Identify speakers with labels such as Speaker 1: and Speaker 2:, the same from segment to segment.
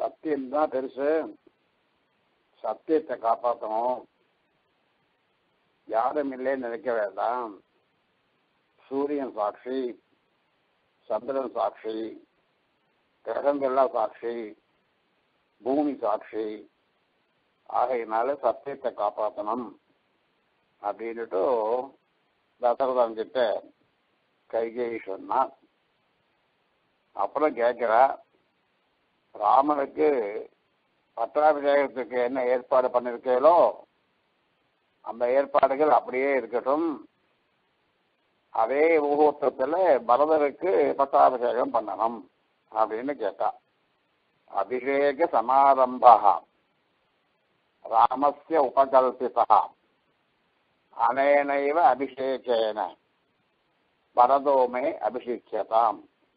Speaker 1: சத்தியம் தான் பெருசு சத்தியத்தை காப்பாற்றணும் யாரும் இல்லைன்னு நினைக்க வேண்டாம் சூரியன் சாட்சி சந்திரன் சாட்சி கிரகங்கள்லாம் சாட்சி பூமி சாட்சி ஆகையினால சத்தியத்தை காப்பாற்றணும் அப்படின்னுட்டு தசரதன் கிட்ட கைகேயி சொன்னான் அப்புறம் கேட்கிறா ராமனுக்கு பட்டாபிஷேகத்துக்கு என்ன ஏற்பாடு பண்ணிருக்கீங்களோ அந்த ஏற்பாடுகள் அப்படியே இருக்கட்டும் அதே முகூர்த்தத்துல பரதருக்கு பட்டாபிஷேகம் பண்ணணும் அப்படின்னு கேட்டா அபிஷேக சமாரம்பா ராமஸ்ய உபகல்பிதா அனேனைவ அபிஷேகேன பரதோமே அபிஷேக்கியதாம்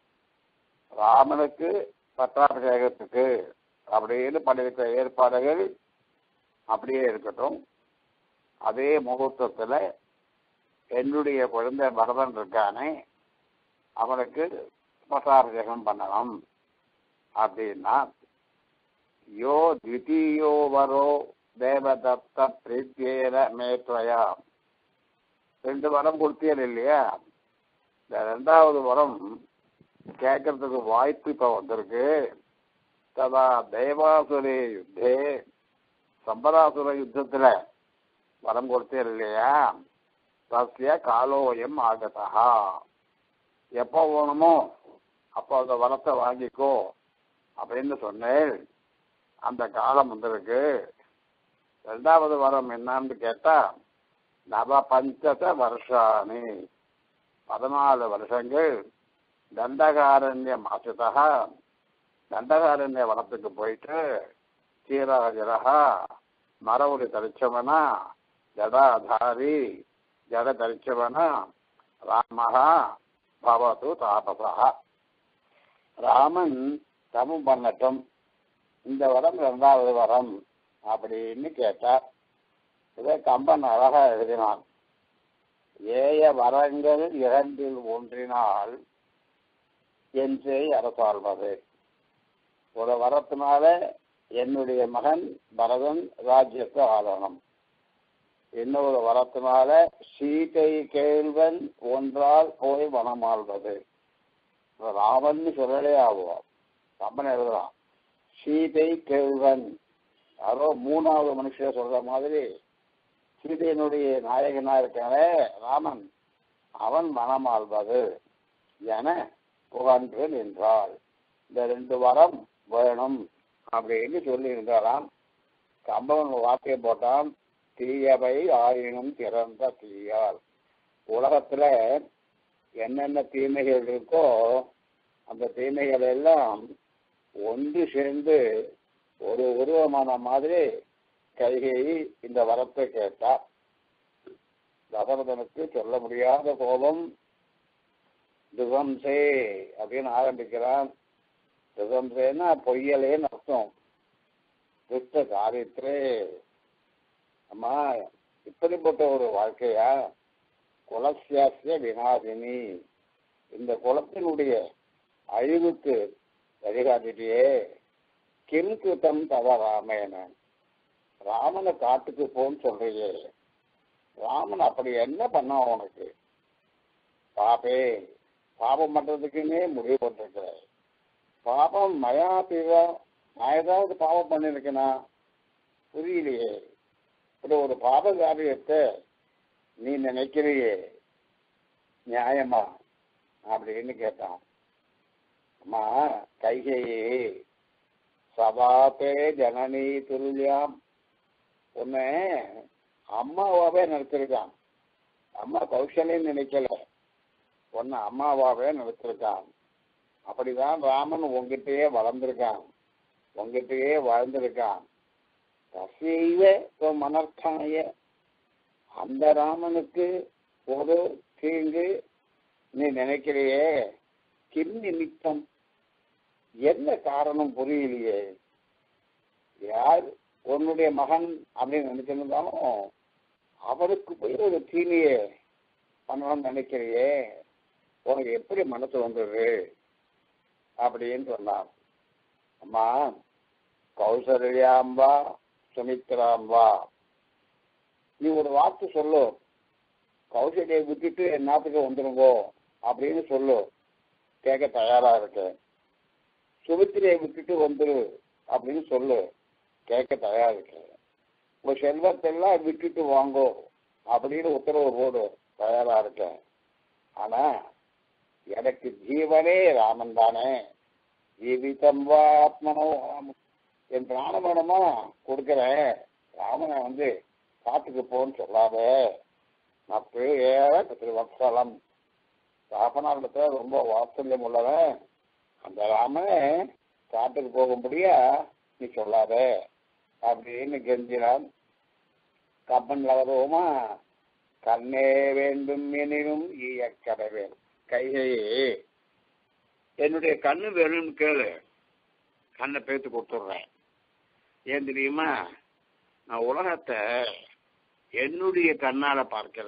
Speaker 1: ராமனுக்கு பட்டாபிஷேகத்துக்கு அப்படின்னு பண்ணிருக்கிற ஏற்பாடுகள் அப்படியே இருக்கட்டும் அதே முகூர்த்தத்துல என்னுடைய குழந்தை பரதன் இருக்கானே அவனுக்கு பட்டாபிஷேகம் பண்ணணும் அப்படின்னா யோ த்விதீயோ வரோ தேவதத்த பிரீத்தியேன மேத்வயா ரெண்டு வரம் கொடுத்தீர் இல்லையா இந்த ரெண்டாவது வரம் கேட்கறதுக்கு வாய்ப்பு இப்ப வந்திருக்கு ததா தேவாசுரே யுத்தே சம்பராசுர யுத்தத்துல வரம் கொடுத்தீர் இல்லையா தஸ்ய காலோயம் ஆகதா எப்போ வேணுமோ அப்போ அந்த வரத்தை வாங்கிக்கோ அப்படின்னு சொன்னேன் அந்த காலம் வந்திருக்கு ரெண்டாவது வரம் என்னன்னு கேட்டா நவ பஞ்சத வருஷாணி பதினாலு வருஷங்கள் தண்டகாரண்ய மாசத்தா தண்டகாரண்ய வனத்துக்கு போயிட்டு சீராஜரகா மரவுடி தரிச்சவனா ஜடாதாரி ஜட தரிச்சவனா ராமஹா பவது தாபசா ராமன் தமம் பண்ணட்டும் இந்த வரம் இரண்டாவது வரம் அப்படின்னு கேட்டார் இதை கம்பன் அழகா எழுதினான் ஏய வரங்கள் இரண்டில் ஒன்றினால் என்றே அரசாள்வது ஒரு வரத்தினால என்னுடைய மகன் பரதன் ராஜ்யத்தை ஆளணும் இன்னொரு வரத்தினால சீதை கேள்வன் ஒன்றால் போய் வனமாள்வது ராமன் சொல்லலே ஆகுவோம் கம்பன் எழுதுறான் சீதை கேள்வன் யாரோ மூணாவது மனுஷன் சொல்ற மாதிரி சீதையினுடைய நாயகனா இருக்கானே ராமன் அவன் மனமாள்வது என புகன்று நின்றாள் இந்த ரெண்டு வரம் வேணும் அப்படின்னு சொல்லி இருந்தாராம் கம்பவன் வார்த்தையை போட்டான் தீயவை ஆயினும் திறந்த தீயால் உலகத்துல என்னென்ன தீமைகள் இருக்கோ அந்த தீமைகள் எல்லாம் ஒன்று சேர்ந்து ஒரு உருவமான மாதிரி கைகை இந்த வரத்தை கேட்டார் தசரதனுக்கு சொல்ல முடியாத கோபம் திசம்சே அப்படின்னு ஆரம்பிக்கிறான் திசம்சேன்னா பொய்யலேன்னு அர்த்தம் துஷ்ட காரியத்திலே அம்மா இப்படிப்பட்ட ஒரு வாழ்க்கையா குலசியாசிய வினாசினி இந்த குலத்தினுடைய அழிவுக்கு வழிகாட்டிட்டியே கிம் கிருத்தம் தவ ராமேன ராமனை காட்டுக்கு போன்னு சொல்றியே ராமன் அப்படி என்ன பண்ணான் உனக்கு பாப்பே பாபம் பண்றதுக்குன்னே முடிவு பண்ணிருக்கிற பாபம் மயா பிவா நான் ஏதாவது பாவம் பண்ணிருக்கேனா புரியலையே இப்படி ஒரு பாப காரியத்தை நீ நினைக்கிறியே நியாயமா அப்படின்னு கேட்டான் அம்மா கைகையே சபாபே ஜனனி துல்லியாம் உன்னை அம்மாவாவே நினைச்சிருக்கான் அம்மா கௌசல்யம் நினைக்கல உன்னை அம்மாவாவே நினைச்சிருக்கான் அப்படிதான் ராமன் உங்ககிட்டயே வளர்ந்திருக்கான் உங்ககிட்டயே வாழ்ந்திருக்கான் தசைவ மனர்த்தாய அந்த ராமனுக்கு ஒரு தீங்கு நீ நினைக்கிறியே கிம் நிமித்தம் என்ன காரணம் புரியலையே யார் உன்னுடைய மகன் அப்படின்னு நினைச்சிருந்தாலும் அவருக்கு போய் ஒரு தீனியே பண்ணணும்னு நினைக்கிறியே உனக்கு எப்படி மனசு வந்தது அப்படின்னு சொன்னார் அம்மா கௌசல்யாம் வா சுமித்ராம் வா நீ ஒரு வார்த்தை சொல்லு கௌசல்யை விட்டுட்டு என்னத்துக்கு வந்துருங்கோ அப்படின்னு சொல்லு கேட்க தயாரா இருக்கேன் சுமித்திரையை விட்டுட்டு வந்துரு அப்படின்னு சொல்லு கேட்க தயாரா இருக்கேன் உங்க செல்வத்தெல்லாம் விட்டுட்டு வாங்கோ அப்படின்னு உத்தரவு போடு தயாரா இருக்கேன் ஆனா எனக்கு ஜீவனே ராமன் தானே ஜீவிதம் வா ஆத்மனோ ராமன். என் பிராணமனமா கொடுக்கிறேன் ராமனை வந்து காட்டுக்கு போன்னு சொல்லாத நான் ஏற திருவத்சலம் ராமநாதத்துல ரொம்ப வாத்சல்யம் உள்ளவன் அந்த ராமனே காட்டுக்கு போகும்படியா நீ சொல்லாத அப்படின்னு கெஞ்சினான் கப்பன்ல வருவோமா கண்ணே வேண்டும் எனினும் ஈயக்கடை வேணும் கைகையே என்னுடைய கண்ணு வேணும்னு கேளு கண்ணை பேத்து கொடுத்துட்றேன் ஏன் தெரியுமா நான் உலகத்தை என்னுடைய கண்ணால பார்க்கல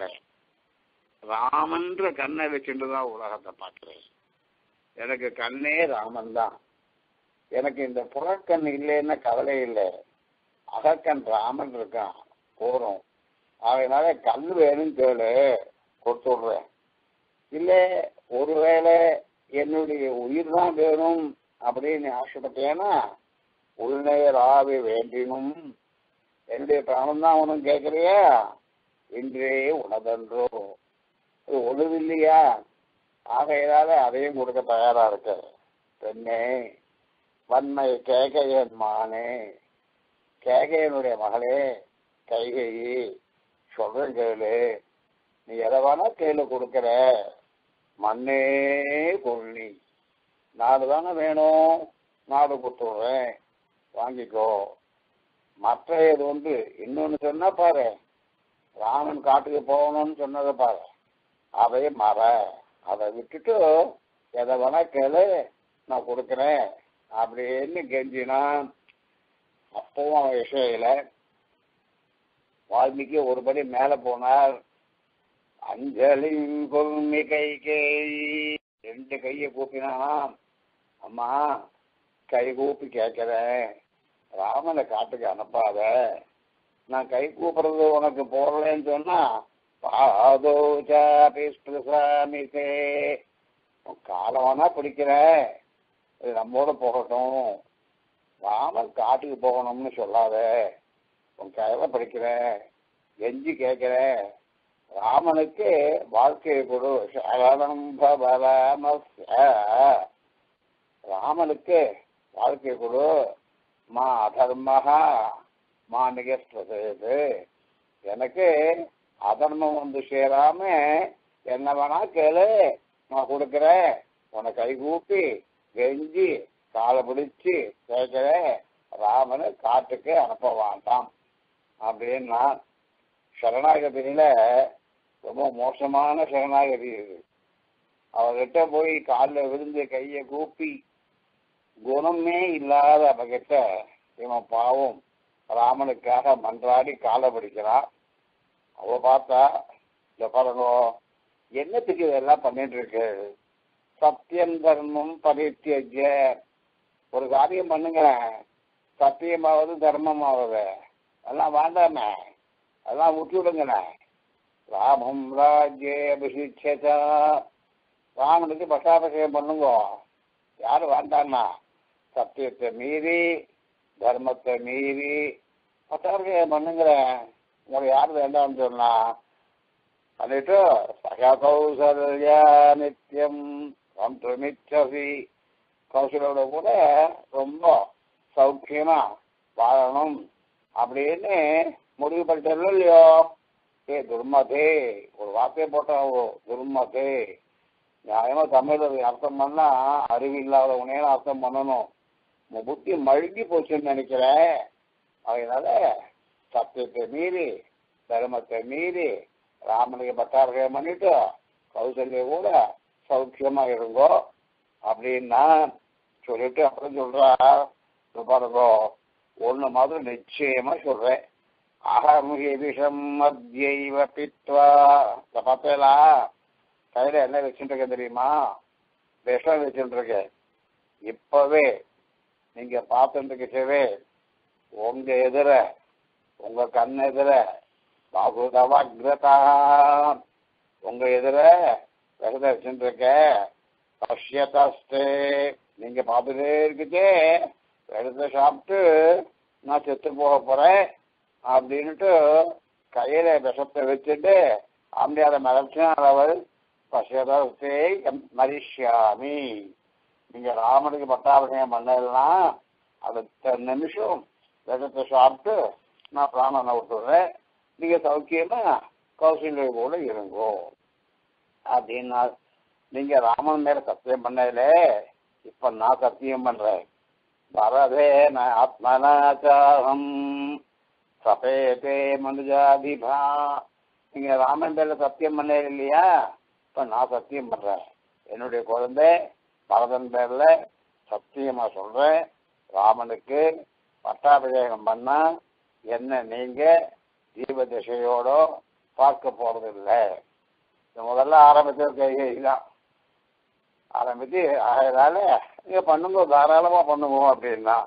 Speaker 1: ராமன்ற கண்ணை வச்சுட்டு தான் உலகத்தை பார்க்கிறேன் எனக்கு கண்ணே ராமன் தான் எனக்கு இந்த புறக்கண் இல்லைன்னா கவலை இல்லை அகக்கண் ராமன் இருக்கான் போறோம் அதனால கண் வேணும் கேளு கொடுத்து விடுறேன் இல்லை ஒருவேளை என்னுடைய உயிர் தான் வேணும் அப்படின்னு ஆசைப்பட்டேன்னா உள்நேர் ஆவி வேண்டினும் என்னுடைய பிராணம் தான் உனக்கு கேட்கறியா இன்றே உனதன்றோ இது ஒழுவில்லையா ஆகையினால அதையும் கொடுக்க தயாரா இருக்க பெண்ணே வன்மை கேகையன் மானே கேகையனுடைய மகளே கைகையி சொல்றேன் கேளு நீ எதை வேணா கேளு கொடுக்கற மண்ணே கொள்ளி நாடு தானே வேணும் நாடு கொடுத்துடுறேன் வாங்கிக்கோ மற்ற இது வந்து இன்னொன்னு சொன்னா பாரு ராமன் காட்டுக்கு போகணும்னு சொன்னதை பாரு அதை மற அதை விட்டுட்டு எதை வேணா கேளு நான் கொடுக்குறேன் அப்படின்னு கெஞ்சினான் அப்பவும் அவன் விஷயில வால்மீகி ஒருபடி மேல போனார் அஞ்சலி கொல்மி கை கேயி ரெண்டு கையை கூப்பினானாம் அம்மா கை கூப்பி கேட்கிறேன் ராமனை காட்டுக்கு அனுப்பாத நான் கை கூப்பிடுறது உனக்கு போடலன்னு சொன்னா பாதோ சாமிசே காலவானா பிடிக்கிறேன் இது நம்மோட போகட்டும் ராமன் காட்டுக்கு போகணும்னு சொல்லாத உன் கையில படிக்கிறேன் எஞ்சி கேட்கிறேன் ராமனுக்கு வாழ்க்கையை கொடு சரணம்பவராமஸ்ய. ராமனுக்கு வாழ்க்கை கொடு மா அதர்மஹா மா நிகழ்றது எனக்கு அதர்மம் வந்து சேராம என்ன வேணா கேளு நான் கொடுக்குறேன் உன்னை கை கூப்பி கெஞ்சி காலை பிடிச்சு கேட்கிறேன் ராமனை காட்டுக்கு அனுப்ப வேண்டாம் அப்படின்னா சரணாகதியில ரொம்ப மோசமான சரணாகதி இது அவர்கிட்ட போய் காலில் விழுந்து கையை கூப்பி குணமே இல்லாத அவகிட்ட இவன் பாவம் ராமனுக்காக மன்றாடி காலை பிடிக்கிறான் அவ பார்த்தா இந்த பாருங்க என்னத்துக்கு இதெல்லாம் பண்ணிட்டு இருக்கு சத்தியம் தர்மம் பரித்தியஜ ஒரு காரியம் பண்ணுங்க சத்தியமாவது தர்மமாவது அதெல்லாம் வேண்டாமே அதெல்லாம் விட்டு விடுங்கண்ணே ராமம் ராஜ்யே அபிஷிச்சா ராமனுக்கு பட்டாபிஷேகம் பண்ணுங்க யாரும் வேண்டாம்னா சத்தியத்தை மீறி தர்மத்தை மீறி பட்டாபிஷேகம் பண்ணுங்கிறேன் உங்களை யார் வேண்டாம்னு சொன்னா பண்ணிட்டு சகா கௌசல்யா நித்தியம் சந்துமிச்சசி கௌசலோட கூட ரொம்ப சௌக்கியமா வாழணும் அப்படின்னு முடிவு பண்ணிட்டோம் இல்லையோ ஏ துர்மதே ஒரு வார்த்தையை போட்டாவோ துர்மதே நியாயமா தமிழ்ல அர்த்தம் பண்ணா அறிவு இல்லாதவனே அர்த்தம் பண்ணணும் உன் புத்தி மழுங்கி போச்சுன்னு நினைக்கிறேன் அதனால சத்தியத்தை மீறி தர்மத்தை மீறி ராமனுக்கு பட்டாபிஷேகம் பண்ணிட்டு கௌசல்ய கூட சௌக்கியமா இருங்கோ அப்படின்னா சொல்லிட்டு அப்புறம் சொல்றா இதோ பாருங்க ஒண்ணு மாதிரி நிச்சயமா சொல்றேன் அகமுகி விஷம் மத்தியைவ பித்வா இந்த பார்த்தேலா கையில என்ன வச்சுட்டு இருக்கேன் தெரியுமா விஷம் வச்சுட்டு இருக்கேன் இப்பவே நீங்க பார்த்துட்டு இருக்கவே உங்க எதிர உங்க கண் எதிர பாகுதவக்ரதா உங்க எதிர விரதம் வச்சுட்டு இருக்க பஷ்யதாஸ்தே நீங்க பார்த்துட்டே இருக்குதே விரதத்தை சாப்பிட்டு நான் செத்து போக போறேன் அப்படின்ட்டு கையில விஷத்தை வச்சுட்டு அப்படி அதை மிதச்சினார் அவர் பஷ்யதாஸ்தே மரிஷ்யாமி நீங்க ராமனுக்கு பட்டாபிஷேகம் பண்ணலாம் அடுத்த நிமிஷம் விஷத்தை சாப்பிட்டு நான் பிராணனை விட்டுறேன் நீங்க சௌக்கியமா கௌசல்ய கூட இருங்கோ அப்படின்னா நீங்க ராமன் மேல சத்தியம் பண்ணல இப்ப நான் சத்தியம் பண்றேன் பரதே ந ஆத்மனாச்சாரம் சபேதே மனுஜாதிபா நீங்க ராமன் மேல சத்தியம் பண்ண இல்லையா இப்ப நான் சத்தியம் பண்றேன் என்னுடைய குழந்தை பரதன் பேர்ல சத்தியமா சொல்றேன் ராமனுக்கு பட்டாபிஷேகம் பண்ணா என்ன நீங்க தீப திசையோட பார்க்க போறது இல்லை முதல்ல ஆரம்பிச்ச கைகை தான் ஆரம்பிச்சு அதனால நீங்க பண்ணுங்க தாராளமா பண்ணுங்க அப்படின்னா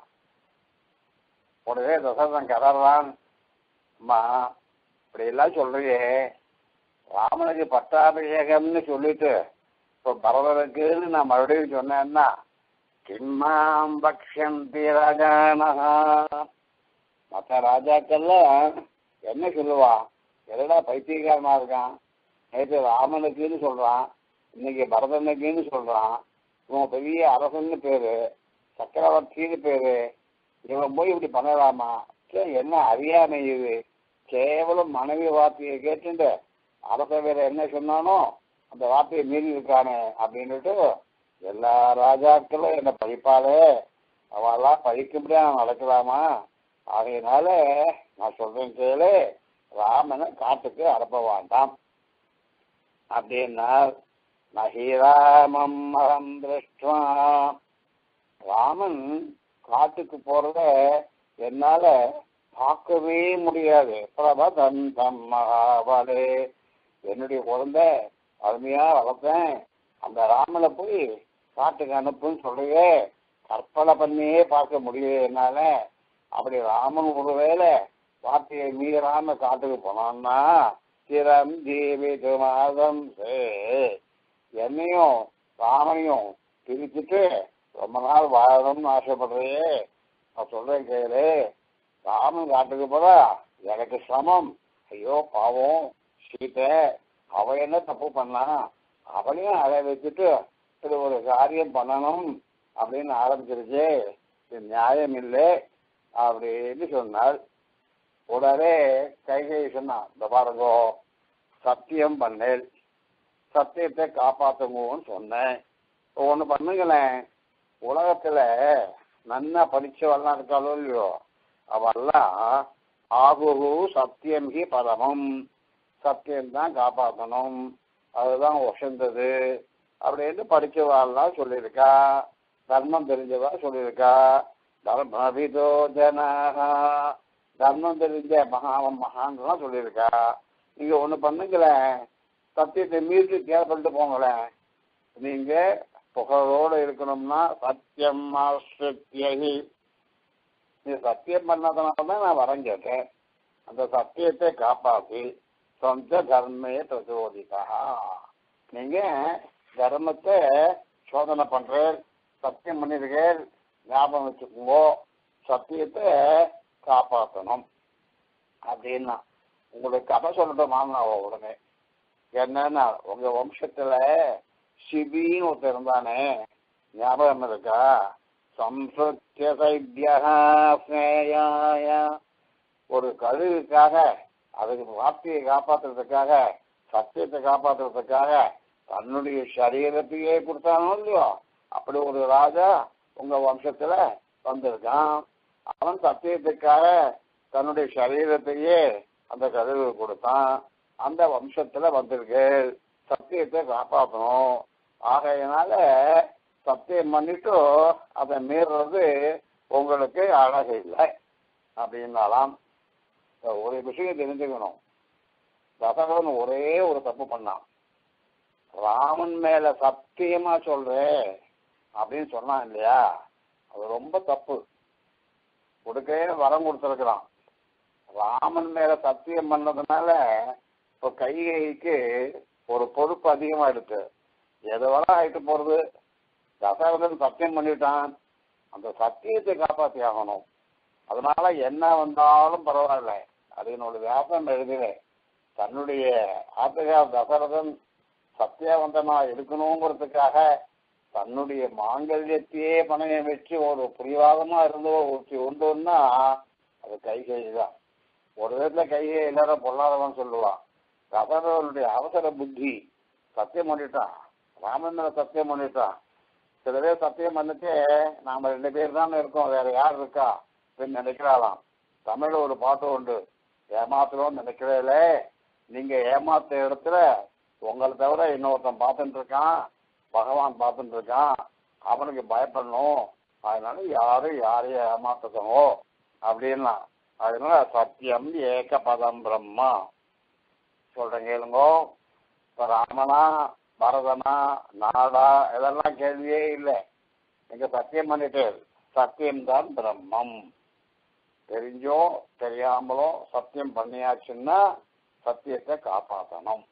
Speaker 1: உடனே தசரதன் கதறான் அம்மா இப்படி எல்லாம் சொல்றியே ராமனுக்கு பட்டாபிஷேகம்னு சொல்லிட்டு இப்போ பரதனுக்குன்னு நான் மறுபடியும் சொன்னேன்னா கிம்மாம் பக்ஷந்தி ராஜானஹா மற்ற ராஜாக்கள்லாம் என்ன சொல்லுவா எல்லடா பைத்தியக்காரனா இருக்கான் நேற்று ராமனுக்குன்னு சொல்றான் இன்னைக்கு பரதனுக்குன்னு சொல்றான் இவன் பெரிய அரசன்னு பேரு சக்கரவர்த்தின்னு பேரு இவன் போய் இப்படி பண்ணலாமா சே என்ன அறியாமை இது கேவலம் மனைவி வார்த்தையை கேட்டுட்டு அரச வேற என்ன சொன்னானோ அந்த வார்த்தையை மீறி இருக்கானே அப்படின்னுட்டு எல்லா ராஜாக்களும் என்ன பழிப்பாளே அவெல்லாம் பழிக்கும்படியா நான் நடக்கலாமா ஆகையினால நான் சொல்றேன் கேளு ராமனை காட்டுக்கு அனுப்ப வேண்டாம் அப்படின்னா நகிராமம் அகம் திருஷ்டுவா ராமன் காட்டுக்கு போறத என்னால பார்க்கவே முடியாது பிரபதந்தம் மகாபலே என்னுடைய குழந்தை அருமையா வளர்த்தேன் அந்த ராமனை போய் காட்டுக்கு அனுப்புன்னு சொல்றியே கற்பனை பண்ணியே பார்க்க முடியல என்னால அப்படி ராமன் ஒருவேளை வார்த்தையை மீறாம காட்டுக்கு போனான்னா சிரம் ஜீவிது மாதம் என்னையும் ராமனையும் பிரிச்சுட்டு ரொம்ப நாள் வாழணும்னு ஆசைப்படுறியே நான் சொல்றேன் கேளு ராமன் காட்டுக்கு போறா எனக்கு சிரமம் ஐயோ பாவம் சீத்தை அவ என்ன தப்பு பண்ணா அவளையும் அதை வச்சுட்டு இது ஒரு காரியம் பண்ணணும் அப்படின்னு ஆரம்பிச்சிருச்சு இது நியாயம் இல்லை அப்படின்னு சொன்னார் உடனே கைகை சொன்னான் இந்த பாருங்கோ சத்தியம் பண்ணேன் சத்தியத்தை காப்பாத்துங்கன்னு சொன்னேன் இப்போ ஒன்று பண்ணுங்களேன் உலகத்துல நன்னா படிச்சவெல்லாம் இருக்காளோ இல்லையோ அவெல்லாம் ஆகுரு சத்தியம் ஹி பரமம் சத்தியம் தான் காப்பாற்றணும் அதுதான் உசந்தது அப்படின்னு படிச்சவாள்லாம் சொல்லியிருக்கா தர்மம் தெரிஞ்சவா சொல்லியிருக்கா தர்மவிதோ ஜனஹா தர்மம் தெரிஞ்ச மகாவன் மகான்லாம் சொல்லியிருக்கா நீங்க ஒண்ணு பண்ணுங்களேன் சத்தியத்தை மீறி கேள்விப்பட்டு போங்களேன் நீங்க புகழோடு இருக்கணும்னா சத்தியம் ஆசிரியி நீ சத்தியம் பண்ணதுனால தான் நான் வரம் கேட்டேன் அந்த சத்தியத்தை காப்பாற்றி சொந்த தர்மே பிரச்சோதிதா நீங்க தர்மத்தை சோதனை பண்றேன் சத்தியம் பண்ணிருக்கேன் ஞாபகம் வச்சுக்கோங்க சத்தியத்தை காப்பாற்றணும் அப்படின்னா உங்களுக்கு கதை சொல்லட்டும் மாமனாவோ உடனே என்னன்னா உங்க வம்சத்துல சிபின்னு ஒருத்தர் இருந்தானே ஞாபகம் இருக்கா சம்சுத்திய சைத்தியாய ஒரு கழுகுக்காக அதுக்கு வார்த்தையை காப்பாத்துறதுக்காக சத்தியத்தை காப்பாத்துறதுக்காக தன்னுடைய சரீரத்தையே கொடுத்தானோ இல்லையோ அப்படி ஒரு ராஜா உங்க வம்சத்துல வந்திருக்கான் அவன் சத்தியத்துக்காக தன்னுடைய சரீரத்தையே அந்த கழுகு கொடுத்தான் அந்த வம்சத்துல வந்திருக்கு சத்தியத்தை காப்பாற்றணும் ஆகையினால சத்தியம் பண்ணிட்டு அதை மீறுறது உங்களுக்கு அழகு இல்லை அப்படின்னாலாம் ஒரு விஷயம் தெரிஞ்சுக்கணும் தசரதன் ஒரே ஒரு தப்பு பண்ணான் ராமன் மேல சத்தியமா சொல்றேன் அப்படின்னு சொன்னான் இல்லையா அது ரொம்ப தப்பு கொடுக்க கொடுப்பேன்னு வரம் கொடுத்துருக்கிறான் ராமன் மேல சத்தியம் பண்ணதுனால இப்போ கைகைக்கு ஒரு பொறுப்பு அதிகமாயிடுச்சு எது வர ஆயிட்டு போறது தசரதன் சத்தியம் பண்ணிட்டான் அந்த சத்தியத்தை காப்பாற்றி ஆகணும் அதனால என்ன வந்தாலும் பரவாயில்ல அது என்னோட வியாசம் எழுதினேன் தன்னுடைய ஆத்துகா தசரதன் சத்தியவந்தனா இருக்கணுங்கிறதுக்காக தன்னுடைய மாங்கல்யத்தையே பணையம் வச்சு ஒரு புரிவாதமா இருந்தோ ஒருத்தி உண்டுன்னா அது கைகை தான் ஒரு விதத்துல கைகை எல்லாரும் பொல்லாதவன் சொல்லுவான் தசரதனுடைய அவசர புத்தி சத்தியம் பண்ணிட்டான் ராமன் மேல சத்தியம் பண்ணிட்டான் சில பேர் சத்தியம் பண்ணிட்டு நாம ரெண்டு பேர் தான் இருக்கோம் வேற யார் இருக்கா அப்படின்னு நினைக்கிறாளாம் தமிழ்ல ஒரு பாட்டு உண்டு ஏமாத்துறோம்னு நினைக்கிறேல நீங்க ஏமாத்த இடத்துல உங்களை தவிர இன்னொருத்தன் பார்த்துட்டு இருக்கான் பகவான் பார்த்துட்டு இருக்கான் அவனுக்கு பயப்படணும் அதனால யாரும் யாரையும் ஏமாத்ததோ அப்படின்னா அதனால சத்தியம் ஏக பதம் பிரம்மா சொல்றேன் கேளுங்கோ இப்ப ராமனா பரதனா நாடா இதெல்லாம் கேள்வியே இல்லை நீங்க சத்தியம் பண்ணிட்டு சத்தியம்தான் பிரம்மம் தெரிஞ்சோ தெரியாமலோ சத்தியம் பண்ணியாச்சுன்னா சத்தியத்தை காப்பாற்றணும்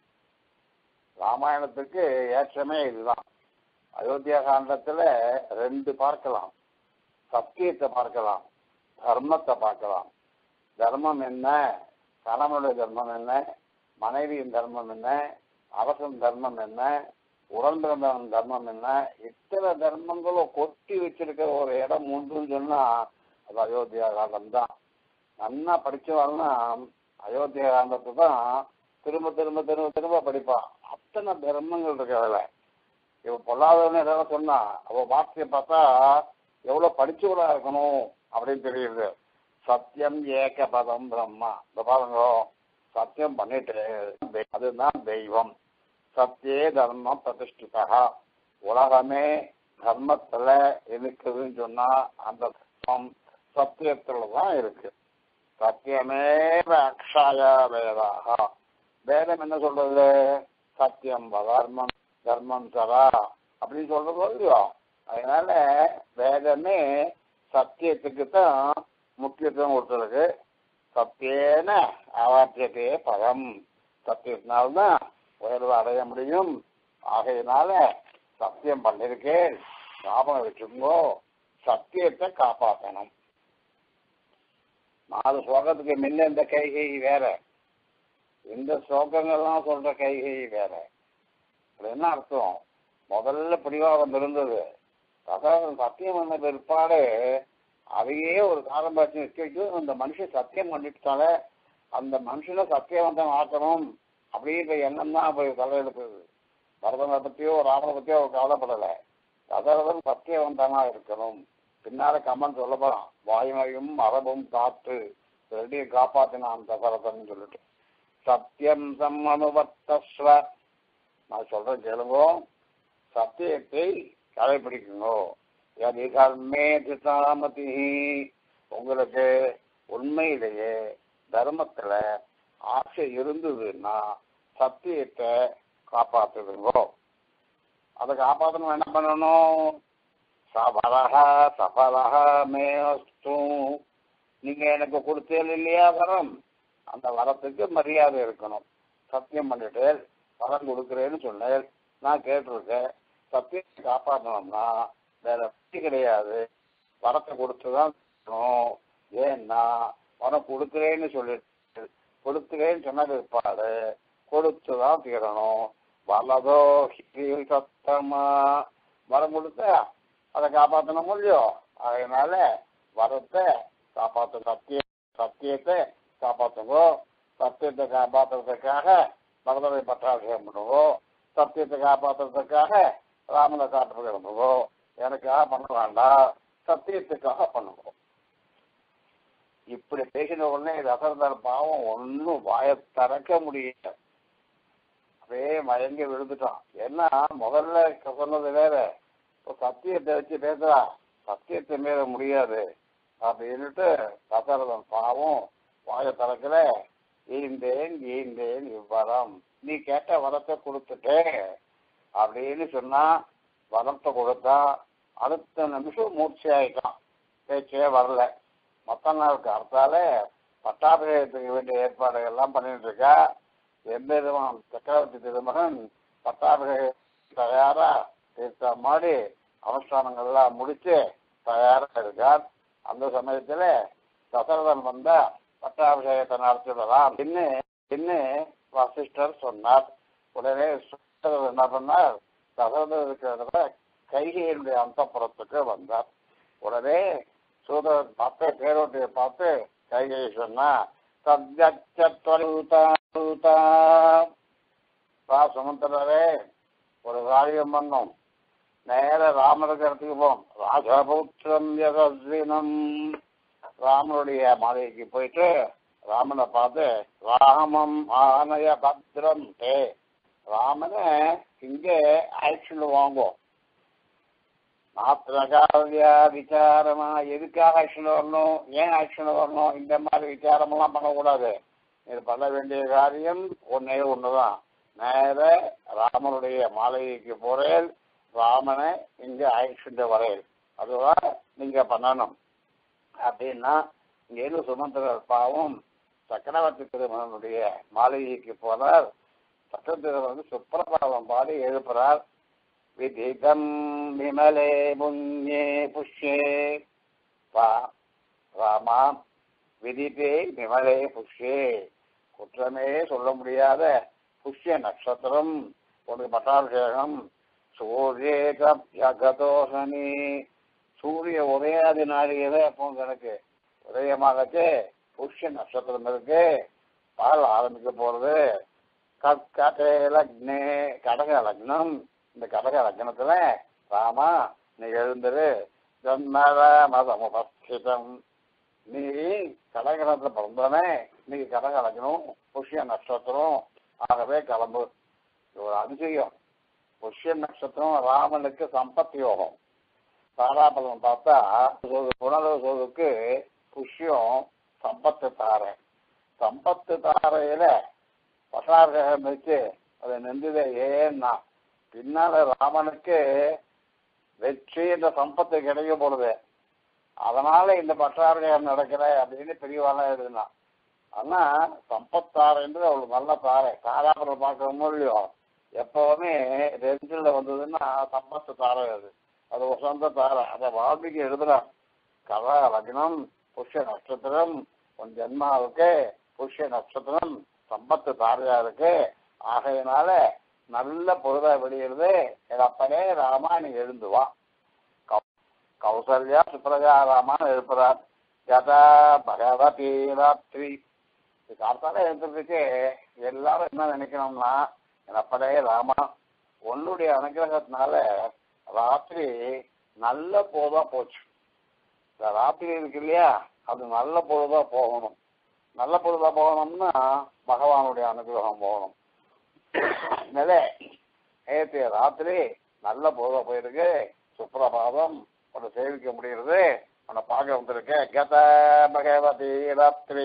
Speaker 1: ராமாயணத்துக்கு ஏற்றமே இதுதான் அயோத்தியா காண்டத்துல ரெண்டு பார்க்கலாம் சத்தியத்தை பார்க்கலாம் தர்மத்தை பார்க்கலாம் தர்மம் என்ன கணவனுடைய தர்மம் என்ன மனைவியின் தர்மம் என்ன அரசன் தர்மம் என்ன உடன்பிறந்தவன் தர்மம் என்ன இத்தனை தர்மங்களும் கொட்டி வச்சிருக்கிற ஒரு இடம் உண்டுன்னு சொன்னா அது அயோத்தியா காண்டம் தான் நன்னா படிச்சவன்னா அயோத்தியா காண்டத்தை தான் திரும்ப திரும்ப திரும்ப திரும்ப படிப்பான் அத்தனை தர்மங்கள் இருக்கு அதுல இவ பொல்லாதவன்னு ஏதாவது சொன்னா அவ வார்த்தையை பார்த்தா எவ்வளவு படிச்சவளா இருக்கணும் அப்படின்னு தெரியுது சத்தியம் ஏக பதம் பிரம்மா இந்த பாருங்க சத்தியம் பண்ணிட்டு அதுதான் தெய்வம் சத்தியே தர்மம் பிரதிஷ்டிதா உலகமே தர்மத்துல இருக்குதுன்னு சொன்னா அந்த தர்மம் சத்தியத்துல தான் இருக்கு சத்தியமே அக்ஷாய வேதாக வேதம் என்ன சொல்றது சத்தியம் தர்மம் தர்மம் சரா அப்படின்னு சொல்றது இல்லையோ அதனால வேதமே சத்தியத்துக்கு தான் முக்கியத்துவம் கொடுத்துருக்கு சத்தியேன அவாத்தியத்தையே பதம் சத்தியத்தினால்தான் உயர்வு அடைய முடியும் ஆகையினால சத்தியம் பண்ணிருக்கேன் ஞாபகம் வச்சுக்கோ சத்தியத்தை காப்பாற்றணும் நாலு ஸ்லோகத்துக்கு முன்ன இந்த கைகை வேற இந்த ஸ்லோகங்கள்லாம் சொல்ற கைகை வேற அது என்ன அர்த்தம் முதல்ல பிடிவாதம் இருந்தது அதாவது சத்தியம் பண்ண பிற்பாடு அதையே ஒரு காலம்பாட்சி வச்சுட்டு அந்த மனுஷன் சத்தியம் பண்ணிட்டால அந்த மனுஷனை சத்தியவந்தம் ஆக்கணும் அப்படின்ற எண்ணம் தான் போய் தலையெடுக்குது பரதனை பத்தியோ ராமனை பத்தியோ அவர் கவலைப்படலை தசரதன் சத்தியவந்தனா இருக்கணும் பின்னால கம்மன் சொல்ல போறான் வாயுமையும் மரபும் காத்து ரெண்டையும் காப்பாத்தினான் தசரதன் சொல்லிட்டு சத்தியம் சம்மனுவர்த்தஸ்வ நான் சொல்றேன் கேளுங்கோ சத்தியத்தை கடைபிடிக்குங்கோ எதி கர்மே திசாமதி உங்களுக்கு உண்மையிலேயே தர்மத்துல ஆசை இருந்ததுன்னா சத்தியத்தை காப்பாத்துதுங்கோ அதை காப்பாற்றணும் என்ன பண்ணணும் சபலக சபலக மேஸ்தும் நீங்க எனக்கு கொடுத்தேன் இல்லையா வரம் அந்த வரத்துக்கு மரியாதை இருக்கணும் சத்தியம் பண்ணிட்டு வரம் கொடுக்குறேன்னு சொன்னேன் நான் கேட்டிருக்கேன் சத்தியத்தை காப்பாற்றணும்னா வேற வழி கிடையாது வரத்தை கொடுத்துதான் இருக்கணும். ஏன்னா வரம் கொடுக்குறேன்னு சொல்லிட்டு கொடுக்குறேன்னு சொன்ன பிற்பாடு கொடுத்துதான் தீரணும் வலதோ ஹிரி சத்தமா வரம் கொடுத்தா அதை காப்பாற்றணும் முடியும் அதனால வரத்தை காப்பாற்ற சத்திய சத்தியத்தை காப்பாற்றுங்கோ சத்தியத்தை காப்பாற்றுறதுக்காக பகவதை பட்டாபிஷேகம் பண்ணுவோம் சத்தியத்தை காப்பாற்றுறதுக்காக ராமனை காட்டு கிளம்புவோ எனக்காக பண்ண வேண்டாம் சத்தியத்துக்காக பண்ணுவோம் இப்படி பேசின உடனே ரசர்தர் பாவம் ஒன்றும் வாயை திறக்க முடியல அப்படியே மயங்கி விழுந்துட்டான் ஏன்னா முதல்ல சொன்னது வேற இப்போ சத்தியத்தை வச்சு பேசுறா சத்தியத்தை மீற முடியாது அப்படின்னுட்டு தசரதன் பாவம் வாயை திறக்கல ஈந்தேன் ஈந்தேன் இவ்வரம் நீ கேட்ட வரத்தை கொடுத்துட்டேன் அப்படின்னு சொன்னா வரத்தை கொடுத்தா அடுத்த நிமிஷம் மூர்ச்சி ஆயிட்டான் பேச்சே வரல மொத்த நாள் காத்தாலே பட்டாபிஷேகத்துக்கு வேண்டிய ஏற்பாடுகள் எல்லாம் பண்ணிட்டு இருக்கா எந்த விதமான சக்கரவர்த்தி திருமகன் பட்டாபிஷேக தயாரா தீர்த்தம் மாடி அனுஷ்டானங்கள்லாம் முடிச்சு தயாரா இருக்கார் அந்த சமயத்துல தசரதன் வந்தா பட்டாபிஷேகத்தை நடத்திடலாம் இன்னு இன்னு வசிஷ்டர் சொன்னார் உடனே சுந்தரர் என்ன பண்ணார் தசரதன் இருக்கிறத கைகையினுடைய அந்தப்புறத்துக்கு வந்தார் உடனே சூதரன் பார்த்து பேரோட்டியை பார்த்து கைகை சொன்னா சத்யச்சத்வரூதா பா சுமந்திரரே ஒரு காரியம் பண்ணோம் நேர ராமருக்கு போம் ராஜபுத்திரம் யசஸ்வினம் ராமனுடைய மாளிகைக்கு போயிட்டு ராமனை பார்த்து ராமம் ஆனய பத்ரம் தே ராமனை இங்கே ஆக்ஷன் வாங்கும் மாத்திரகாவியா விசாரமா எதுக்காக ஆக்ஷன் வரணும் ஏன் ஆக்ஷன் வரணும் இந்த மாதிரி விசாரமெல்லாம் பண்ணக்கூடாது இது பண்ண வேண்டிய காரியம் ஒன்னே ஒண்ணுதான் நேர ராமனுடைய மாளிகைக்கு போறேன் ராமனை இங்க ஆக்ஷன் வரேன் அதுதான் நீங்க பண்ணணும் அப்படின்னா இங்க இருந்து சுமந்திரர் பாவம் சக்கரவர்த்தி திருமகனுடைய மாளிகைக்கு போனார் சக்கரவர்த்தி வந்து சுப்பிரபாதம் பாடி எழுப்புறார் விதிகம் விமலே முன்னே புஷ்யே பா ராமா விதிப்பே விமலே புஷ்யே குற்றமே சொல்ல முடியாத புஷ்ய நட்சத்திரம் உனக்கு பட்டாபிஷேகம் சூரியகதோஷனி சூரிய உதயாதி நாளிகை அப்போ கணக்கு உதயமாகச்சு புஷ்ய நட்சத்திரம் இருக்கு பால் ஆரம்பிக்க போறது கட்கடே லக்னே கடக லக்னம் இந்த கடக லக்னத்துல ராமா நீ எழுந்துரு ஜன்மதமுபஸ்திதம் நீ கடகலத்துல பிறந்தவனே நீ கடக லக்னம் புஷ்ய நட்சத்திரம் ஆகவே கிளம்பு இது ஒரு அதிசயம் புஷ்ய நட்சத்திரம் ராமனுக்கு சம்பத் யோகம் தாராபலம் பார்த்தா புனர்வு சோதுக்கு புஷ்யம் சம்பத்து தாரை சம்பத்து தாரையில பசாரகம் வச்சு அதை நெஞ்சத ஏன்னா பின்னால ராமனுக்கு வெற்றி என்ற சம்பத்து கிடைக்க போடுது அதனால இந்த பட்டாபிஷேகம் நடக்கல அப்படின்னு பெரியவாலாம் எழுதினான் ஆனா சம்பத்தாரைன்றது அவளுக்கு நல்ல தாரை தாராபுரம் பார்க்கறோமோ இல்லையோ எப்பவுமே ரெஞ்சில் வந்ததுன்னா சம்பத்து தாரை அது அது ஒரு சொந்த தாரை அதை வால்மீகி எழுதுறான் கதா லக்னம் புஷ்ய நட்சத்திரம் உன் ஜென்மாவுக்கு புஷ்ய நட்சத்திரம் சம்பத்து தாரையா இருக்கு ஆகையினால நல்ல பொழுதா வெளியிடுது என் அப்பனே ராமா நீ எழுந்து வா கௌ- கௌசல்யா சுப்ரஜா ராமான்னு எழுப்புறார் யதா பகவதி ராத்திரி காத்தால எழுந்துறதுக்கு எல்லாரும் என்ன நினைக்கணும்னா என் அப்பனே ராமா உன்னுடைய அனுகிரகத்தினால ராத்திரி நல்ல பொழுதா போச்சு இந்த ராத்திரி இருக்கு இல்லையா அது நல்ல பொழுதா போகணும் நல்ல பொழுதா போகணும்னா பகவானுடைய அனுகிரகம் போகணும் நிலை நேற்று ராத்திரி நல்ல பொழுதா போயிருக்கு சுப்பிரபாதம் உன்னை சேவிக்க முடியுறது உன்னை பார்க்க வந்திருக்கேன் கத பகவதி ராத்திரி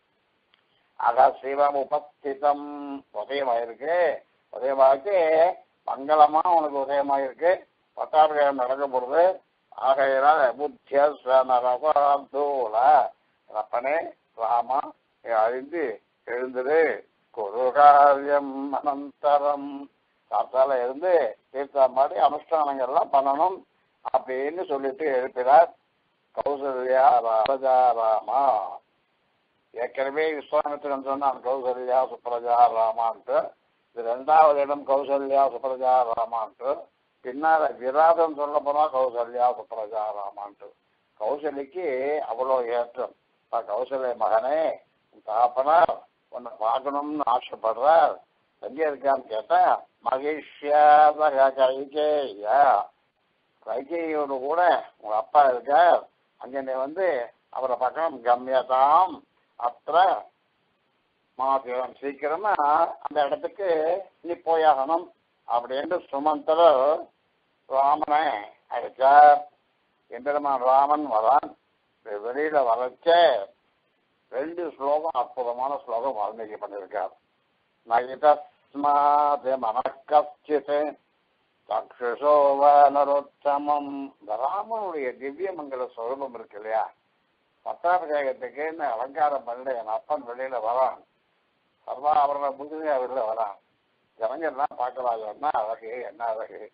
Speaker 1: அக சிவம் உபஸ்திதம் உதயமாயிருக்கு உதயமாயிருக்கு மங்களமா உனக்கு உதயமாயிருக்கு பட்டாபிஷேகம் நடக்க போறது ஆகையினால புத்தியஸ்வனரதூல அப்பனே ராமா நீ அறிந்து எழுந்துரு குரு காரியம் அனந்தரம் காத்தால இருந்து தீர்த்தம் மாதிரி அனுஷ்டானங்கள்லாம் பண்ணணும் அப்படின்னு சொல்லிட்டு எழுப்பினார் கௌசல்யா ராஜா ராமா ஏற்கனவே விஸ்வாமித்திரன் சொன்னான் கௌசல்யா சுப்ரஜா ராமான்ட்டு இது ரெண்டாவது இடம் கௌசல்யா சுப்ரஜா ராமான்ட்டு பின்னால விராதம் சொல்ல போனா கௌசல்யா சுப்ரஜா ராமான்ட்டு கௌசலிக்கு அவ்வளோ ஏற்றம் அப்பா, கௌசல்ய மகனே உன் தகப்பனார் உன்னை பார்க்கணும்னு ஆசைப்படுறார் எங்க இருக்கான்னு கேட்டா மகிஷ்யாதக கைகேயா கைகேயோடு கூட உங்க அப்பா இருக்கார் அங்க நீ வந்து அவரை பக்கம் கம்யதாம் அത്ര மாத்திரம் சீக்கிரமா அந்த இடத்துக்கு நீ போயாகணும் அப்படின்னு சுமந்தர் ராமனை அழைச்சார் எம்பெருமான் ராமன் வரான் வெ- வெளியில வரைச்ச ரெண்டு ஸ்லோகம் அற்புதமான ஸ்லோகம் வால்மீகி பண்ணியிருக்கார் நகிதஸ்மாத் மனக்கச்சித் சக்ஷுஷோவ நரோத்தமம் இந்த ராமனுடைய திவ்ய மங்கள ஸ்வரூபம் இருக்கு இல்லையா பட்டாபிஷேகத்துக்குன்னு அலங்காரம் பண்ணி என் அப்பன் வெளியில வரான் சர்வாபரண புதுமையா வெளியில வரான் ஜனங்க எல்லாம் பார்க்கலாம் என்ன அழகு என்ன அழகு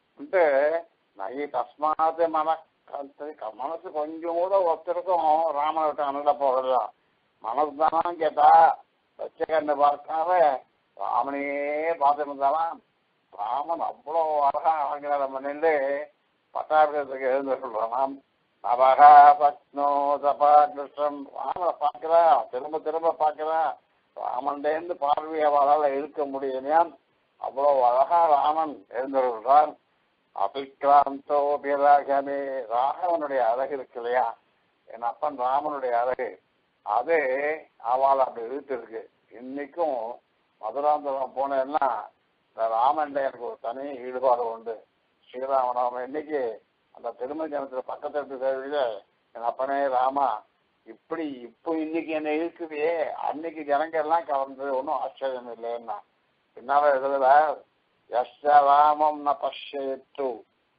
Speaker 1: நகி தஸ்மாத் மன மனசு கொஞ்சம் கூட ஒருத்தருக்கும் ராமனை விட்டு அணுக போகலாம் மனசு தானு கேட்டா வச்ச கண்ணு பார்க்காம ராமனையே பார்த்துட்டு இருந்தாலாம் ராமன் அவ்வளோ அழகா அலங்காரம் பண்ணிட்டு பட்டாபிஷேகத்துக்கு எழுந்து சொல்றான் நபகா பக்னோ தபா கிருஷ்ணன் ராமனை பார்க்கிறா திரும்ப திரும்ப பார்க்கிறா ராமன்டேந்து பார்வையை அவளால் இருக்க முடியலையா அவ்வளோ அழகா ராமன் எழுந்திருக்கிறான் அபிக்ராந்தோ பிராகமே ராகவனுடைய அழகு இருக்கு இல்லையா என் அப்பன் ராமனுடைய அழகு அது அவள் அப்படி இழுத்து இருக்கு இன்னைக்கும் மதுராந்தரம் போனேன்னா இந்த ராமன்ட எனக்கு ஒரு தனி ஈடுபாடு உண்டு ஸ்ரீராமநாம இன்னைக்கு அந்த திருமண ஜனத்துல பக்கத்து தேவையில என் அப்பனே ராமா இப்படி இப்போ இன்னைக்கு என்ன இருக்குதே அன்னைக்கு ஜனங்க எல்லாம் கலந்து ஒன்றும் ஆச்சரியம் இல்லைன்னா பின்னால எழுதுல எஸ்ட ராமம் ந பஷ்யத்து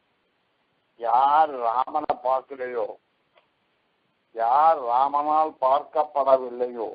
Speaker 1: யார் ராமனை பார்க்கலையோ யார் ராமனால் பார்க்கப்படவில்லையோ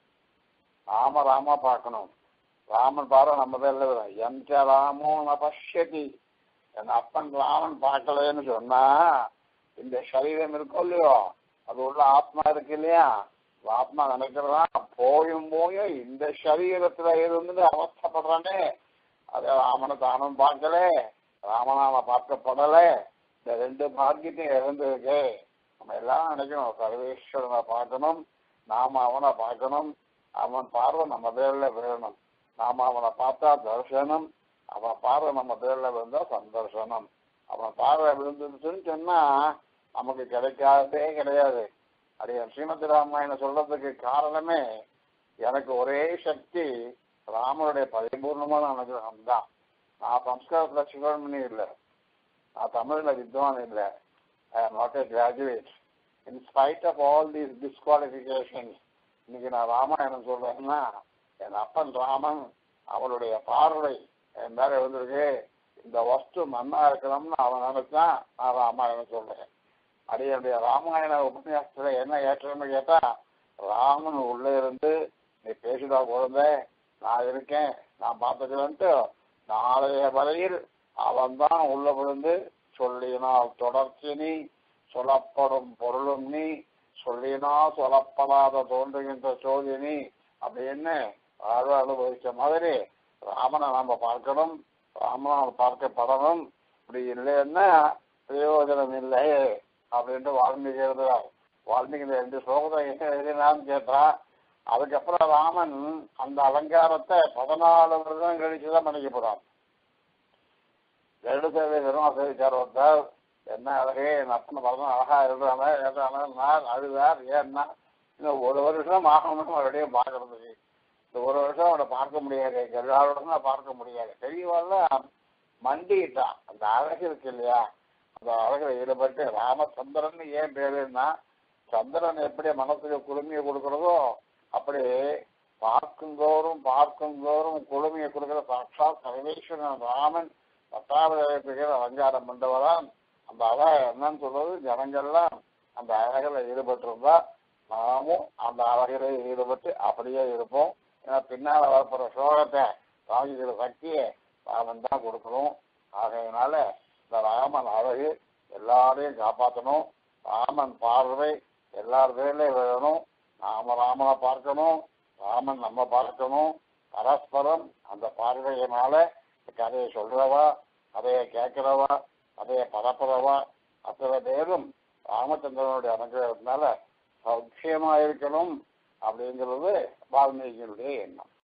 Speaker 1: ராம ராம பார்க்கணும் ராமன் பாரு நம்ம பேர்ல எந்த ராமோ ந பஷ்யதி என் அப்பன் ராமன் பார்க்கலன்னு சொன்னா இந்த சரீரம் இருக்கும் இல்லையோ அது உள்ள ஆத்மா இருக்கு இல்லையா ஆத்மா நினைக்கிறதா போயும் போயும் இந்த சரீரத்துல இருந்து அவஸ்தப்படுறானே அது ராமனை தானும் பார்க்கல ராமனால பார்க்கப்படல இந்த ரெண்டு பாக்கியத்தையும் இழந்திருக்கு நம்ம எல்லாம் நினைக்கணும் சர்வேஸ்வரனை பார்க்கணும் நாம அவனை பார்க்கணும் அவன் பார்வை நம்ம பேர்ல விழணும் நாம அவனை பார்த்தா தரிசனம் அவன் பார்வை நம்ம பேர்ல விழுந்தா சந்தர்சனம் அவன் பார்வை விழுந்துருச்சுன்னு சொன்னா நமக்கு கிடைக்காததே கிடையாது அடைய ஸ்ரீமதி ராமாயணம் சொல்றதுக்கு காரணமே எனக்கு ஒரே சக்தி ராமனுடைய பரிபூர்ணமான அனுகிரகம் தான் நான் சம்ஸ்கிருதத்துல சிவன்மணி இல்லை நான் தமிழ்ல வித்வான் இல்லை I am not a graduate in spite of all these disqualifications இன்னைக்கு நான் ராமாயணம் சொல்றேன்னா என் அப்பன் ராமன் அவனுடைய பார்வை என் மேல இருந்திருக்கு இந்த வஸ்து நன்னா இருக்கணும்னு அவன் நினைச்சான் நான் ராமாயணம் சொல்றேன் அடியுடைய ராமாயண உபன்யாசத்துல என்ன ஏற்றம்னு கேட்டா ராமன் உள்ள இருந்து நீ பேசிடா குழந்தை நான் இருக்கேன் நான் பார்த்துக்கிறேன்ட்டு நாளைய வரையில் அவன் தான் உள்ள விழுந்து சொல்லினால் தொடர்ச்சி நீ சொல்லப்படும் பொருளும் நீ சொல்லினா சொல்லப்படாத தோன்றுகின்ற சோதினி அப்படின்னு ஆழ்வ அனுபவிச்ச மாதிரி ராமனை நாம பார்க்கணும் ராமனை பார்க்கப்படணும் இப்படி இல்லைன்னா பிரயோஜனம் இல்லை அப்படின்ட்டு வால்மீகி எழுதுறார் வால்மீகி இந்த ரெண்டு ஸ்லோகத்தை என்ன எழுதினான்னு கேட்டா அதுக்கப்புறம் ராமன் அந்த அலங்காரத்தை பதினாலு வருடம் கழிச்சுதான் பண்ணிக்க போறான் எழுதவே வெறும் ஆசிரியர் ஒருத்தர் என்ன அழகே என் அப்பனை படம் அழகா எழுதுறாங்க எழுதுறாங்க நான் அழுதார் ஏன்னா இன்னும் ஒரு வருஷம் ஆகணும்னு மறுபடியும் பார்க்கறதுக்கு இந்த ஒரு வருஷம் அவனை பார்க்க முடியாது எல்லாரோட பார்க்க முடியாது பெரியவெல்லாம் மண்டிட்டான் அந்த அழகு இருக்கு இல்லையா அந்த அழகுல ஈடுபட்டு ராமச்சந்திரன் ஏன் பேருன்னா சந்திரன் எப்படி மனசுக்கு குளுமையை கொடுக்கறதோ அப்படி பார்க்குந்தோறும் பார்க்குந்தோறும் குளுமையை கொடுக்கிற சாட்சாத் சர்வேஸ்வரன் ராமன் பட்டாபிஷேகத்துக்கு அலங்காரம் பண்ணவரான் அந்த அழகை என்னன்னு சொல்றது ஜனங்கள்லாம் அந்த அழகில் ஈடுபட்டிருந்தா நாமும் அந்த அழகில ஈடுபட்டு அப்படியே இருப்போம் ஏன்னா பின்னால வரப்போற சோகத்தை தாங்கிக்கிற சக்தியை ராமன் தான் கொடுக்கணும் ஆகையினால இந்த ராமன் அழகு எல்லாரையும் காப்பாற்றணும் ராமன் பார்வை எல்லார் பேர்லயும் விழணும் நாம ராமனை பார்க்கணும் ராமன் நம்ம பார்க்கணும் பரஸ்பரம் அந்த பார்வையினால கதையை சொல்றவா கதையை கேட்கிறவா கதையை பரப்புறவா அத்தனை பேரும் ராமச்சந்திரனுடைய அனுகிரகத்தினால சௌக்கியமா இருக்கணும் அப்படிங்கிறது வால்மீகியினுடைய எண்ணம்